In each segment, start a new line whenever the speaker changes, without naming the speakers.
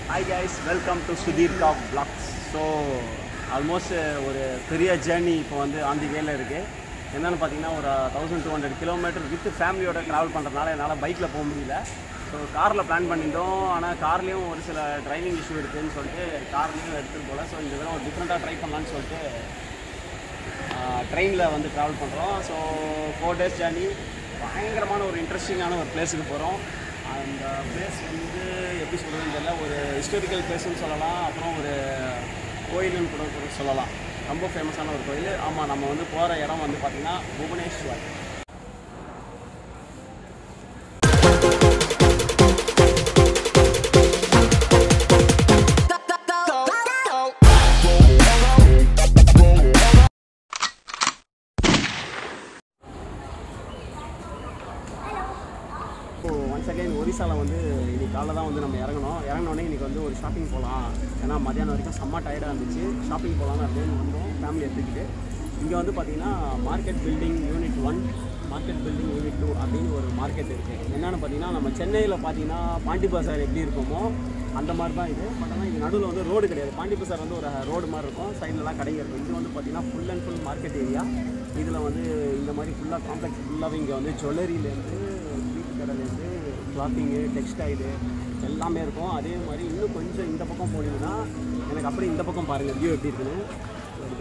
Hi guys welcome to Sudheer cop vlogs so almost ஒரு பெரிய journey இப்போ வந்து ஆந்தி வேல இருக்குது என்னென்னு பார்த்தீங்கன்னா ஒரு thousand two hundred kilometre with ஃபேமிலியோட ட்ராவல் பண்ணுறதுனால என்னால் பைக்கில் போக முடியல ஸோ காரில் பிளான் பண்ணியிருந்தோம் ஆனால் கார்லேயும் ஒரு சில டிரைவிங் இஷ்யூ இருக்குதுன்னு சொல்லிட்டு கார்லேயும் எடுத்துகிட்டு போகல ஸோ இந்த தடவை ஒரு டிஃப்ரெண்ட்டாக ட்ரை பண்ணலான்னு சொல்லிட்டு ட்ரெயினில் வந்து ட்ராவல் பண்ணுறோம் ஸோ ஃபோர் டேஸ் ஜேர்னி பயங்கரமான ஒரு இன்ட்ரெஸ்டிங்கான ஒரு பிளேஸுக்கு போகிறோம் அந்த பிளேஸ் வந்து எப்படி சொல்கிறதுன்னு தெரியல ஒரு ஹிஸ்டாரிக்கல் பிளேஸ்னு சொல்லலாம் அப்புறம் ஒரு கோயிலுன்னு கூட கூட சொல்லலாம் ரொம்ப ஃபேமஸான ஒரு கோயில் ஆமாம் நம்ம வந்து போகிற இடம் வந்து பார்த்திங்கன்னா புவனேஸ்வர் ஸோ ஒன்ஸ் அகைன் ஒரிசாவில் வந்து இன்னைக்கு காலைல தான் வந்து நம்ம இறங்கணும் இறங்கினோடனே இன்னைக்கு வந்து ஒரு ஷாப்பிங் போகலாம் ஏன்னா மத்தியானம் வரைக்கும் செம்ம டயர்டாக இருந்துச்சு ஷாப்பிங் போகலான்னு அப்படின்னு வந்தோம் ஃபேமிலி எடுத்துக்கிட்டு இங்கே வந்து பார்த்தீங்கன்னா market building unit one market building unit two அப்படின்னு ஒரு மார்க்கெட் இருக்குது என்னென்னு பார்த்தீங்கன்னா நம்ம சென்னையில் பார்த்தீங்கன்னா பாண்டி பஜார் எப்படி இருக்குமோ அந்த மாதிரி தான் இது பட் ஆனால் இது நடுவில் வந்து ரோடு கிடையாது பாண்டி பஜார் வந்து ஒரு ரோடு மாதிரி இருக்கும் சைட்லலாம் கடைங்க இருக்கும் இது வந்து பார்த்தீங்கன்னா full and full market area இதில் வந்து இந்த மாதிரி ஃபுல்லாக காம்ப்ளெக்ஸ் ஃபுல்லாகவே இங்கே வந்து ஜுவல்லரியிலேருந்து வீட்டு கடையிலேருந்து கிளாத்திங்கு டெக்ஸ்டைலு எல்லாமே இருக்கும் அதே மாதிரி இன்னும் கொஞ்சம் இந்த பக்கம் போனீங்கன்னா எனக்கு அப்படியே இந்த பக்கம் பாருங்கள் வியூ எப்படி இருக்குன்னு வருது.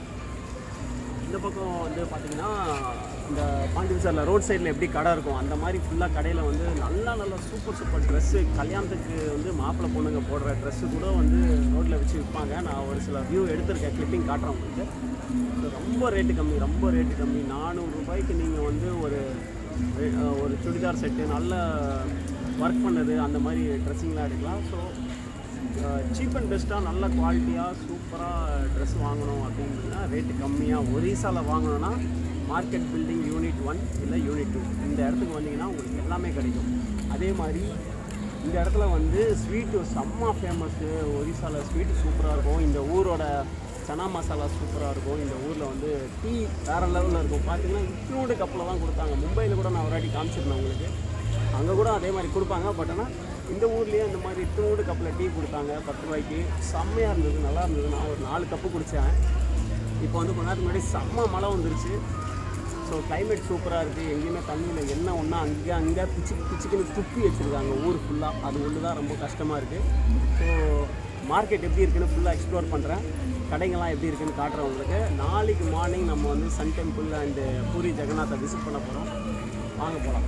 இந்த பக்கம் வந்து பார்த்தீங்கன்னா இந்த பாண்டி பஜாரில் ரோட் சைடில் எப்படி கடை இருக்கும் அந்த மாதிரி ஃபுல்லாக கடையில் வந்து நல்ல நல்ல சூப்பர் சூப்பர் ட்ரெஸ்ஸு கல்யாணத்துக்கு வந்து மாப்பிள்ளை பொண்ணுங்க போடுற ட்ரெஸ்ஸு கூட வந்து ரோட்டில் வச்சு விற்பாங்க நான் ஒரு சில வியூ எடுத்திருக்கேன் கிளிப்பிங் காட்டுறேன் உங்களுக்கு So, ரொம்ப ரேட்டு கம்மி ரொம்ப ரேட்டு கம்மி நானூறு ரூபாய்க்கு நீங்கள் வந்து ஒரு அஹ், ஒரு சுடிதார் செட்டு நல்ல ஒர்க் பண்ணது அந்த மாதிரி ட்ரெஸ்ஸிங்லாம் எடுக்கலாம் ஸோ சீப் அண்ட் பெஸ்ட்டாக நல்ல குவாலிட்டியாக சூப்பராக ட்ரெஸ் வாங்கணும் அப்படின்னா ரேட்டு கம்மியாக ஒரிசாவில் வாங்கணும்னா மார்க்கெட் பில்டிங் யூனிட் ஒன் இல்லை யூனிட் டூ இந்த இடத்துக்கு வந்தீங்கன்னா உங்களுக்கு எல்லாமே கிடைக்கும் அதே மாதிரி இந்த இடத்துல வந்து ஸ்வீட்டு செம்ம ஃபேமஸ்ஸு ஒரிசாவில் ஸ்வீட்டு சூப்பராக இருக்கும் இந்த ஊரோட சனா மசாலா சூப்பராக இருக்கும் இந்த ஊரில் வந்து டீ வேறு லெவலில் இருக்கும் பார்த்தீங்கன்னா இத்தனோடு கப்பில் தான் கொடுத்தாங்க மும்பையில் கூட நான் ஒரு வாட்டி காமிச்சிருந்தேன் உங்களுக்கு அங்கே கூட அதே மாதிரி கொடுப்பாங்க பட் ஆனால் இந்த ஊர்லேயே இந்த மாதிரி இத்தனோடு கப்பில் டீ கொடுத்தாங்க பத்து ரூபாய்க்கு செம்மையாக இருந்தது நல்லா இருந்தது நான் ஒரு நாலு கப்பு குடித்தேன் இப்போ வந்து கொஞ்ச நேரத்துக்கு முன்னாடி செம்ம மழை வந்துருச்சு ஸோ climate சூப்பராக இருக்குது எங்கேயுமே தண்ணியில் என்ன ஒன்றா அங்கே அங்கே பிச்சு பிச்சுக்குன்னு துப்பி வச்சுருக்காங்க ஊர் ஃபுல்லாக அது ஒன்று தான் ரொம்ப கஷ்டமாக இருக்குது ஸோ மார்க்கெட் எப்படி இருக்குன்னு ஃபுல்லாக எக்ஸ்ப்ளோர் பண்ணுறேன் கடைங்கள்லாம் எப்படி இருக்குன்னு காட்டுறேன் உங்களுக்கு நாளைக்கு மார்னிங் நம்ம வந்து சன் டெம்பிள் அண்டு பூரி ஜெகநாத்தை விசிட் பண்ண போகிறோம் வாங்க போகலாம்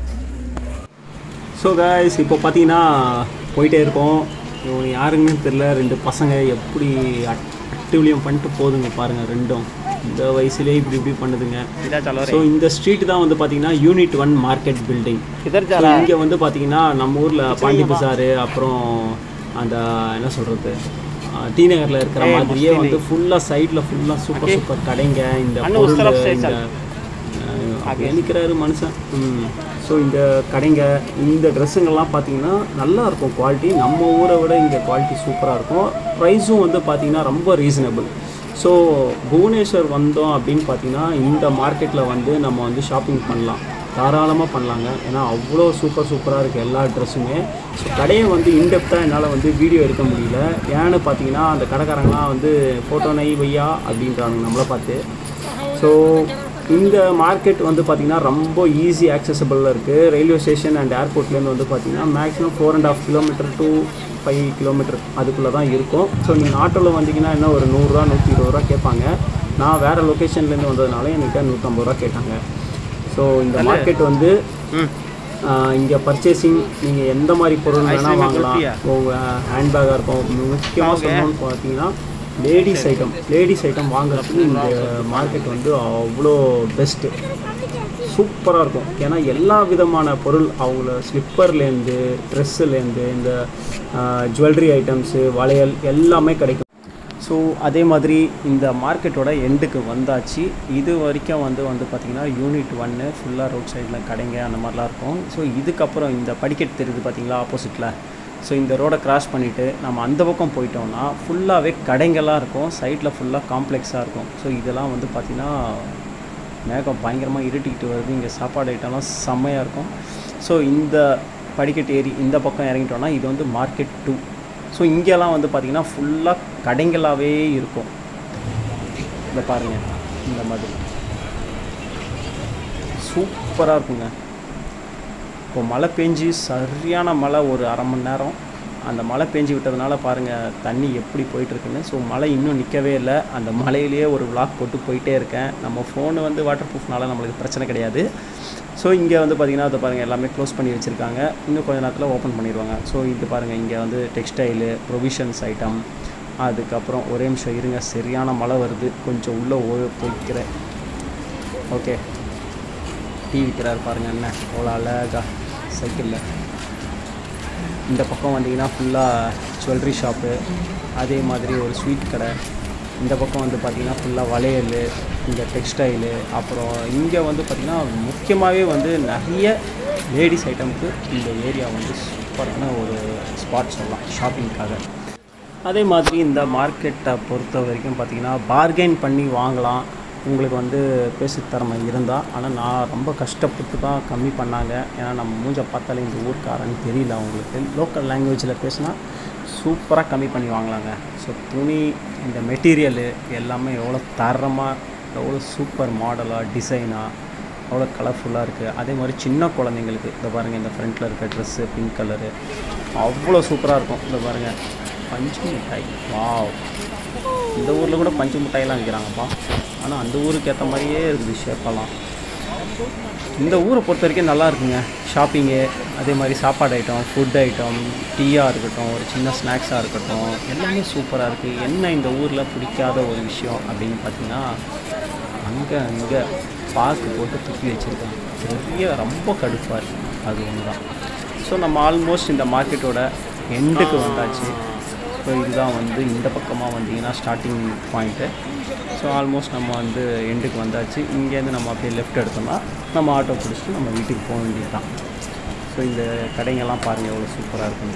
ஸோ காய்ஸ் இப்போ பார்த்தீங்கன்னா போயிட்டே இருக்கோம் இவங்க யாருங்கன்னு தெரில ரெண்டு பசங்க எப்படி அட்டுவிலியம் பண்ணிட்டு போதுங்க பாருங்கள் ரெண்டும் இந்த வயசுலேயே இப்படி இப்படி பண்ணுதுங்க ஸோ இந்த ஸ்ட்ரீட் தான் வந்து பார்த்தீங்கன்னா யூனிட் ஒன் மார்க்கெட் பில்டிங் இங்கே வந்து பார்த்தீங்கன்னா நம்ம ஊரில் பாண்டி பஜாரு அப்புறம் அந்த என்ன சொல்கிறது டி நகரில் இருக்கிற மாதிரியே வந்து ஃபுல்லாக சைடில் ஃபுல்லாக சூப்பர் சூப்பர் கடைங்க இந்த பொருள் இந்த அப்படியே நிற்கிறாரு மனுஷன் ஸோ இந்த கடைங்க இந்த ட்ரெஸ்ஸுங்கள்லாம் பார்த்தீங்கன்னா நல்லா இருக்கும் குவாலிட்டி நம்ம ஊரை விட இங்கே குவாலிட்டி சூப்பராக இருக்கும் ப்ரைஸும் வந்து பார்த்தீங்கன்னா ரொம்ப ரீசனபிள் ஸோ புவனேஸ்வர் வந்தோம் அப்படின்னு பார்த்தீங்கன்னா இந்த மார்க்கெட்டில் வந்து நம்ம வந்து ஷாப்பிங் பண்ணலாம் தாராளமாக பண்ணலாங்க ஏன்னா அவ்வளோ சூப்பர் சூப்பராக இருக்குது எல்லா ட்ரெஸ்ஸுமே ஸோ கடையை வந்து இன்டெப்த்தாக என்னால் வந்து வீடியோ எடுக்க முடியல ஏன்னு பார்த்தீங்கன்னா அந்த கடைக்காரங்களாம் வந்து ஃபோட்டோ நை வையா அப்படின்றாங்க நம்மளை பார்த்து ஸோ இந்த மார்க்கெட் வந்து பார்த்திங்கன்னா ரொம்ப ஈஸி ஆக்சசபிளில் இருக்குது ரயில்வே ஸ்டேஷன் அண்ட் ஏர்போர்ட்லேருந்து வந்து பார்த்திங்கன்னா maximum four and half kilometre to five kilometre அதுக்குள்ளே தான் இருக்கும் ஸோ நீங்கள் ஆட்டோவில் வந்தீங்கன்னா என்ன ஒரு நூறுரூவா நூற்றி இருபது ரூபா கேட்பாங்க நான் வேறு லொக்கேஷன்லேருந்து வந்ததுனால என்கிட்ட நூற்றம்பது ரூபா கேட்டாங்க ஸோ இந்த மார்க்கெட் வந்து இங்கே பர்ச்சேசிங் நீங்கள் எந்த மாதிரி பொருள் வேணால் வாங்கலாம் உங்கள் ஹேண்ட்பேக்காக இருக்கும் முக்கியமாக சொல்லணும்னு பார்த்தீங்கன்னா லேடிஸ் ஐட்டம் லேடிஸ் ஐட்டம் வாங்குறதுக்கு இந்த மார்க்கெட் வந்து அவ்வளோ பெஸ்ட்டு சூப்பராக இருக்கும் ஏன்னா எல்லா விதமான பொருள் அவங்கள ஸ்லிப்பர்லேருந்து ட்ரெஸ்ஸுலேருந்து இந்த ஜுவல்லரி ஐட்டம்ஸு வளையல் எல்லாமே கிடைக்கும் ஸோ அதே மாதிரி இந்த மார்க்கெட்டோட எண்டுக்கு வந்தாச்சு இது வரைக்கும் வந்து வந்து பார்த்திங்கன்னா யூனிட் ஒன்று ஃபுல்லாக ரோட் சைடில் கடைங்க அந்த மாதிரிலாம் இருக்கும் ஸோ இதுக்கப்புறம் இந்த படிக்கட்டு தெரியுது பார்த்தீங்களா ஆப்போசிட்டில் ஸோ இந்த ரோடை கிராஸ் பண்ணிவிட்டு நம்ம அந்த பக்கம் போயிட்டோம்னா ஃபுல்லாகவே கடைங்களாக இருக்கும் சைடில் ஃபுல்லாக காம்ப்ளெக்ஸாக இருக்கும் ஸோ இதெல்லாம் வந்து பார்த்திங்கன்னா மேகம் பயங்கரமாக இருட்டிக்கிட்டு வருது இங்கே சாப்பாடு ஐட்டம்லாம் செம்மையாக இருக்கும் ஸோ இந்த படிக்கட்டு ஏறி இந்த பக்கம் இறங்கிட்டோம்னா இது வந்து மார்க்கெட் டூ ஸோ இங்கெல்லாம் வந்து பார்த்திங்கன்னா ஃபுல்லாக கடைங்களாகவே இருக்கும் இந்த பாருங்கள் இந்த மாதிரி சூப்பராக இருக்குங்க இப்போ மழை பெஞ்சு சரியான மழை ஒரு அரை மணி நேரம் அந்த மழை பெஞ்சு விட்டதுனால பாருங்கள் தண்ணி எப்படி போயிட்டுருக்குன்னு ஸோ மழை இன்னும் நிற்கவே இல்லை அந்த மழையிலேயே ஒரு விளாக் போட்டு போயிட்டே இருக்கேன் நம்ம ஃபோனு வந்து வாட்டர் ப்ரூஃப்னால நம்மளுக்கு பிரச்சனை கிடையாது ஸோ இங்கே வந்து பார்த்திங்கன்னா அதை பாருங்கள் எல்லாமே க்ளோஸ் பண்ணி வச்சுருக்காங்க இன்னும் கொஞ்ச நேரத்தில் ஓப்பன் பண்ணிடுவாங்க ஸோ இது பாருங்கள் இங்கே வந்து டெக்ஸ்டைலு ப்ரொவிஷன்ஸ் ஐட்டம் அதுக்கப்புறம் ஒரே நிமிஷம் இருங்க சரியான மழை வருது கொஞ்சம் உள்ளே ஓ போய்க்கிறேன் ஓகே டீ விற்கிறாரு பாருங்க அண்ணன் அவ்வளோ அழகா சைக்கிளில் இந்த பக்கம் வந்தீங்கன்னா ஃபுல்லாக ஜுவல்லரி ஷாப்பு அதே மாதிரி ஒரு ஸ்வீட் கடை இந்த பக்கம் வந்து பார்த்திங்கன்னா ஃபுல்லாக வளையல் இந்த டெக்ஸ்டைலு அப்புறம் இங்கே வந்து பார்த்திங்கன்னா முக்கியமாகவே வந்து நிறைய லேடிஸ் ஐட்டமுக்கு இந்த ஏரியா வந்து சூப்பரான ஒரு ஸ்பாட் சொல்லலாம் ஷாப்பிங்க்காக அதே மாதிரி இந்த மார்க்கெட்டை பொறுத்த வரைக்கும் பார்த்திங்கன்னா பார்கெயின் பண்ணி வாங்கலாம் உங்களுக்கு வந்து பேசு திறமை இருந்தால் ஆனால் நான் ரொம்ப கஷ்டப்பட்டு தான் கம்மி பண்ணாங்க ஏன்னா நம்ம மூஞ்ச பார்த்தாலே இந்த ஊர்க்காரன்னு தெரியல அவங்களுக்கு லோக்கல் லாங்குவேஜில் பேசினா சூப்பராக கம்மி பண்ணி வாங்கலாங்க ஸோ துணி இந்த மெட்டீரியலு எல்லாமே எவ்வளோ தரமாக எவ்வளோ சூப்பர் மாடலாக டிசைனாக அவ்வளோ கலர்ஃபுல்லாக இருக்குது அதே மாதிரி சின்ன குழந்தைங்களுக்கு இந்த பாருங்கள் இந்த ஃப்ரண்ட்டில் இருக்க ட்ரெஸ்ஸு பிங்க் கலரு அவ்வளோ சூப்பராக இருக்கும் இந்த பாருங்கள் பஞ்சு மிட்டாய் வாவ் இந்த ஊரில் கூட பஞ்சு மிட்டாயெல்லாம் விற்கிறாங்கப்பா ஆனால் அந்த ஊருக்கு ஏற்ற மாதிரியே இருக்குது ஷேப்பெல்லாம் இந்த ஊரை பொறுத்த வரைக்கும் நல்லா இருக்குங்க ஷாப்பிங்கு அதே மாதிரி சாப்பாடு ஐட்டம் ஃபுட் ஐட்டம் டீயாக இருக்கட்டும் ஒரு சின்ன ஸ்நாக்ஸாக இருக்கட்டும் எல்லாமே சூப்பராக இருக்குது என்ன இந்த ஊரில் பிடிக்காத ஒரு விஷயம் அப்படின்னு பார்த்தீங்கன்னா அங்கே அங்கே பார்க்கு போட்டு தூக்கி வச்சுருக்காங்க பெரிய ரொம்ப கடுப்பாக இருக்குது அது ஒன்று தான் ஸோ நம்ம ஆல்மோஸ்ட் இந்த மார்க்கெட்டோட எண்டுக்கு வந்தாச்சு ஸோ இதுதான் வந்து இந்த பக்கமாக வந்தீங்கன்னா ஸ்டார்டிங் பாயிண்ட்டு ஸோ ஆல்மோஸ்ட் நம்ம வந்து எண்டுக்கு வந்தாச்சு இங்கேருந்து நம்ம அப்படியே லெஃப்ட் எடுத்தோம்னா நம்ம ஆட்டோ பிடிச்சிட்டு நம்ம வீட்டுக்கு போக வேண்டியது தான் ஸோ இந்த கடைங்கெல்லாம் பாருங்கள் எவ்வளோ சூப்பராக இருக்குன்னு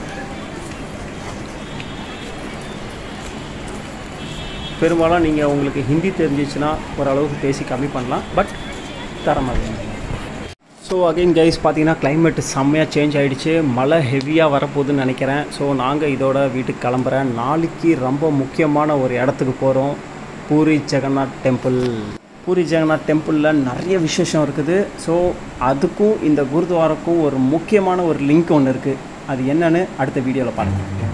பெரும்பாலும் நீங்கள் உங்களுக்கு ஹிந்தி தெரிஞ்சிச்சுன்னா ஓரளவுக்கு பேசி கம்மி பண்ணலாம் பட் தரமாக வேணும் ஸோ அகைன் கைஸ் பார்த்தீங்கன்னா climate செம்மையாக சேஞ்ச் ஆகிடுச்சு மழை ஹெவியாக வரப்போகுதுன்னு நினைக்கிறேன் ஸோ நாங்கள் இதோட வீட்டுக்கு கிளம்புறேன் நாளைக்கு ரொம்ப முக்கியமான ஒரு இடத்துக்கு போகிறோம் பூரி ஜெகநாத் டெம்பிள் பூரி ஜெகநாத் டெம்பிளில் நிறைய விசேஷம் இருக்குது ஸோ அதுக்கும் இந்த குருத்வாராக்கும் ஒரு முக்கியமான ஒரு லிங்க் ஒன்று இருக்குது அது என்னன்னு அடுத்த வீடியோவில் பாருங்கள்